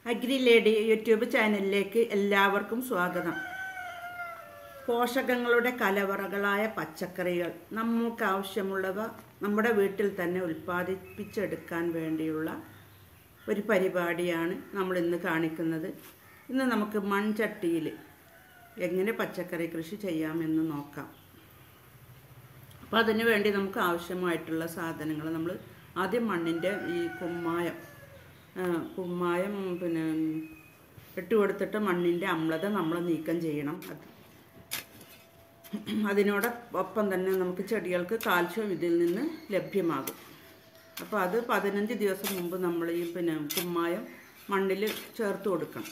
agri lady YouTube ചാനലിലേക്ക് എല്ലാവർക്കും സ്വാഗതം പോഷകങ്ങളുടെ കലവറകളായ പച്ചക്കറികൾ നമുക്ക് ആവശ്യമുള്ളവ നമ്മുടെ വീട്ടിൽ തന്നെ ഉൽപ്പാദിപ്പിച്ചെടുക്കാൻ വേണ്ടിയുള്ള ഒരു പരിപാടിയാണ് നമ്മൾ ഇന്ന് കാണിക്കുന്നത് ഇന്ന് നമുക്ക് മൺചട്ടിയിൽ എങ്ങനെ പച്ചക്കറി കൃഷി ചെയ്യാമെന്ന് നോക്കാം അപ്പോൾ അതിന് വേണ്ടി നമുക്ക് ആവശ്യമായിട്ടുള്ള സാധനങ്ങൾ നമ്മൾ ആദ്യം മണ്ണിൻ്റെ ഈ കുമ്മായം ആ, കുമ്മായം പിന്നെ ഇട്ട് കൊടുത്തിട്ട് മണ്ണിൻ്റെ അമ്ലത നമ്മൾ നീക്കം ചെയ്യണം അത് അതിനോടൊപ്പം തന്നെ നമുക്ക് ചെടികൾക്ക് കാൽഷ്യം ഇതിൽ നിന്ന് ലഭ്യമാകും അപ്പോൾ അത് പതിനഞ്ച് ദിവസം മുമ്പ് നമ്മൾ ഈ പിന്നെ കുമ്മായം മണ്ണിൽ ചേർത്ത് കൊടുക്കണം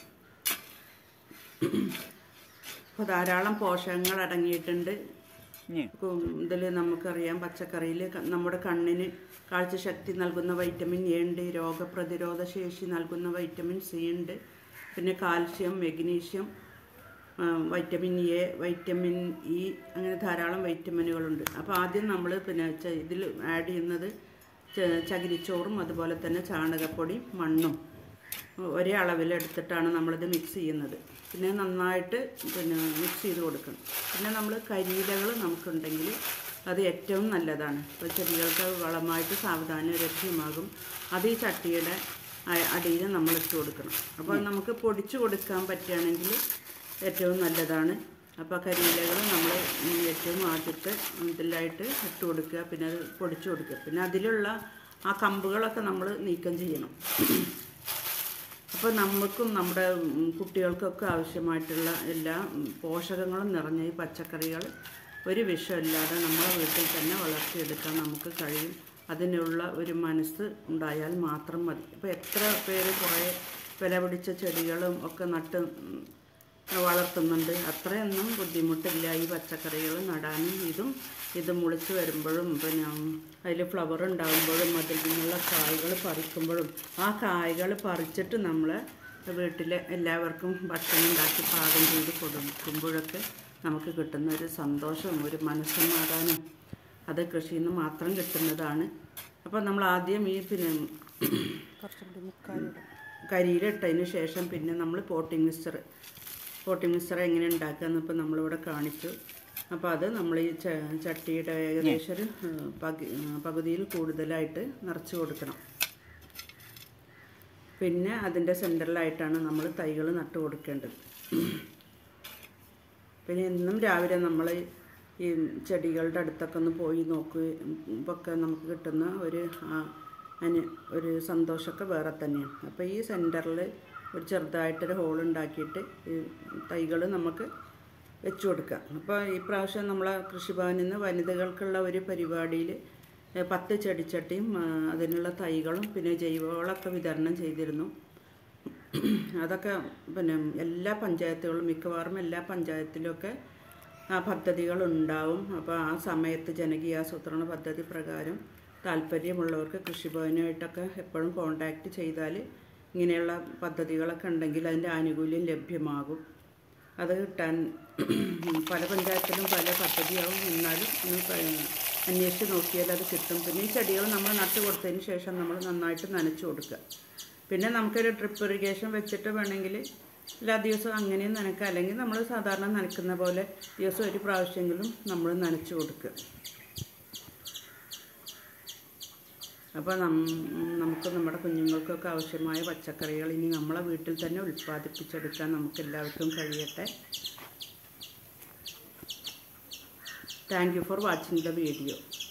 അപ്പോൾ ധാരാളം പോഷകങ്ങൾ അടങ്ങിയിട്ടുണ്ട് ഇതിൽ നമുക്കറിയാം പച്ചക്കറിയിൽ നമ്മുടെ കണ്ണിന് കാഴ്ചശക്തി നൽകുന്ന വൈറ്റമിൻ എ ഉണ്ട് രോഗപ്രതിരോധ ശേഷി നൽകുന്ന വൈറ്റമിൻ സി ഉണ്ട് പിന്നെ കാൽഷ്യം മെഗ്നീഷ്യം ആ, വൈറ്റമിൻ എ വൈറ്റമിൻ ഇ അങ്ങനെ ധാരാളം വൈറ്റമിനുകളുണ്ട് അപ്പോൾ ആദ്യം നമ്മൾ പിന്നെ ച- ഇതിൽ ആഡ് ചെയ്യുന്നത് ച- ചകിരിച്ചോറും അതുപോലെ തന്നെ ചാണകപ്പൊടി മണ്ണും ഒരേ അളവിലെടുത്തിട്ടാണ് നമ്മളിത് മിക്സ് ചെയ്യുന്നത് പിന്നെ നന്നായിട്ട് പിന്നെ മിക്സ് ചെയ്ത് കൊടുക്കണം പിന്നെ നമ്മൾ കരിയിലകൾ നമുക്കുണ്ടെങ്കിൽ അത് ഏറ്റവും നല്ലതാണ് അപ്പോൾ ചെടികൾക്ക് വളമായിട്ട് സാവധാനം ലഭ്യമാകും അത് ഈ ചട്ടിയുടെ അ- അടിയിൽ നമ്മൾ ഇട്ട് കൊടുക്കണം അപ്പോൾ നമുക്ക് പൊടിച്ചു കൊടുക്കാൻ പറ്റുകയാണെങ്കിൽ ഏറ്റവും നല്ലതാണ് അപ്പോൾ കരിയിലകൾ നമ്മൾ ഏറ്റവും ആദ്യത്തെ ഇതിലായിട്ട് ഇട്ട് കൊടുക്കുക പിന്നെ അത് പൊടിച്ചു കൊടുക്കുക പിന്നെ അതിലുള്ള ആ കമ്പുകളൊക്കെ നമ്മൾ നീക്കം ചെയ്യണം അപ്പോൾ നമുക്കും നമ്മുടെ ഉം, കുട്ടികൾക്കൊക്കെ ആവശ്യമായിട്ടുള്ള എല്ലാ ഉം, പോഷകങ്ങളും നിറഞ്ഞ ഈ പച്ചക്കറികൾ ഒരു വിഷമില്ലാതെ നമ്മളെ വീട്ടിൽ തന്നെ വളർത്തിയെടുക്കാൻ നമുക്ക് കഴിയും അതിനുള്ള ഒരു മനസ്സ് ഉണ്ടായാൽ മാത്രം മതി ഇപ്പോൾ എത്ര പേര് കുറേ വില പിടിച്ച ചെടികളും ഒക്കെ നട്ട് ഉം, വളർത്തുന്നുണ്ട് അത്രയൊന്നും ബുദ്ധിമുട്ടില്ല ഈ പച്ചക്കറികൾ നടാനും ഇതും ഇത് മുളിച്ച് വരുമ്പോഴും പിന്നെ അതിൽ ഫ്ലവർ ഉണ്ടാകുമ്പോഴും അതിൽ നിന്നുള്ള കായ്കൾ പറിക്കുമ്പോഴും ആ കായ്കൾ പറിച്ചിട്ട് നമ്മൾ വീട്ടിലെ എല്ലാവർക്കും ഭക്ഷണം ഉണ്ടാക്കി പാകം ചെയ്ത് കൊടുക്കുമ്പോഴൊക്കെ നമുക്ക് കിട്ടുന്ന ഒരു സന്തോഷവും ഒരു മനസ്സമാധാനം അത് കൃഷിയിൽ നിന്ന് മാത്രം കിട്ടുന്നതാണ് അപ്പോൾ നമ്മൾ ആദ്യം ഈ പിന്നെ കരിയിലിട്ടതിന് ശേഷം പിന്നെ നമ്മൾ പോട്ടിംഗ് മിക്സ്ചർ പോട്ടിംഗ് മിക്സ്ചർ എങ്ങനെ ഉണ്ടാക്കാമെന്ന് ഇപ്പോൾ നമ്മളിവിടെ കാണിച്ചു അപ്പോൾ അത് നമ്മൾ ഈ ച- ചട്ടിയുടെ ഏകദേശം ഒരു ഏഹ്, പകു ഏഹ്, പകുതിയിൽ കൂടുതലായിട്ട് നിറച്ച് കൊടുക്കണം പിന്നെ അതിൻ്റെ സെൻറ്ററിലായിട്ടാണ് നമ്മൾ തൈകൾ നട്ട് കൊടുക്കേണ്ടത് പിന്നെ എന്നും രാവിലെ നമ്മൾ ഈ ചെടികളുടെ അടുത്തൊക്കെ ഒന്ന് പോയി നോക്കുകയും ഒക്കെ നമുക്ക് കിട്ടുന്ന ഒരു ആ, അതിന് ഒരു സന്തോഷമൊക്കെ വേറെ തന്നെയാണ് അപ്പോൾ ഈ സെൻറ്ററിൽ ഒരു ചെറുതായിട്ടൊരു ഹോൾ ഉണ്ടാക്കിയിട്ട് ഈ തൈകൾ നമുക്ക് വെച്ച് കൊടുക്കാം അപ്പോൾ ഈ പ്രാവശ്യം നമ്മളെ കൃഷിഭവനിൽ നിന്ന് വനിതകൾക്കുള്ള ഒരു പരിപാടിയിൽ ഏഹ്, പത്ത് ചെടിച്ചട്ടിയും ആ, അതിനുള്ള തൈകളും പിന്നെ ജൈവവളമൊക്കെ വിതരണം ചെയ്തിരുന്നു അതൊക്കെ പിന്നെ എല്ലാ പഞ്ചായത്തുകളും മിക്കവാറും എല്ലാ പഞ്ചായത്തിലൊക്കെ ആ പദ്ധതികൾ ഉണ്ടാവും അപ്പോൾ ആ സമയത്ത് ജനകീയാസൂത്രണ പദ്ധതി പ്രകാരം താല്പര്യമുള്ളവർക്ക് കൃഷിഭവനുമായിട്ടൊക്കെ എപ്പോഴും കോണ്ടാക്റ്റ് ചെയ്താൽ ഇങ്ങനെയുള്ള പദ്ധതികളൊക്കെ ഉണ്ടെങ്കിൽ അതിൻ്റെ ആനുകൂല്യം ലഭ്യമാകും അത് കിട്ടാൻ പല പഞ്ചായത്തിലും പല പദ്ധതിയാവും എന്നാലും ഒന്ന് പ- അന്വേഷിച്ച് നോക്കിയാൽ അത് കിട്ടും പിന്നെ ഈ ചെടികൾ നമ്മൾ നട്ട് കൊടുത്തതിന് ശേഷം നമ്മൾ നന്നായിട്ട് നനച്ച് കൊടുക്കുക പിന്നെ നമുക്കൊരു ഡ്രിപ്പ് ഇറിഗേഷൻ വെച്ചിട്ട് വേണമെങ്കിൽ എല്ലാ ദിവസവും അങ്ങനെയും നനക്കുക അല്ലെങ്കിൽ നമ്മൾ സാധാരണ നനക്കുന്ന പോലെ ദിവസം ഒരു പ്രാവശ്യമെങ്കിലും നമ്മൾ നനച്ച് കൊടുക്കുക അപ്പോൾ നം നമുക്ക് നമ്മുടെ കുഞ്ഞുങ്ങൾക്കൊക്കെ ആവശ്യമായ പച്ചക്കറികൾ ഇനി നമ്മളെ വീട്ടിൽ തന്നെ ഉൽപ്പാദിപ്പിച്ചെടുക്കാൻ നമുക്ക് എല്ലാവർക്കും കഴിയട്ടെ thank you for watching the video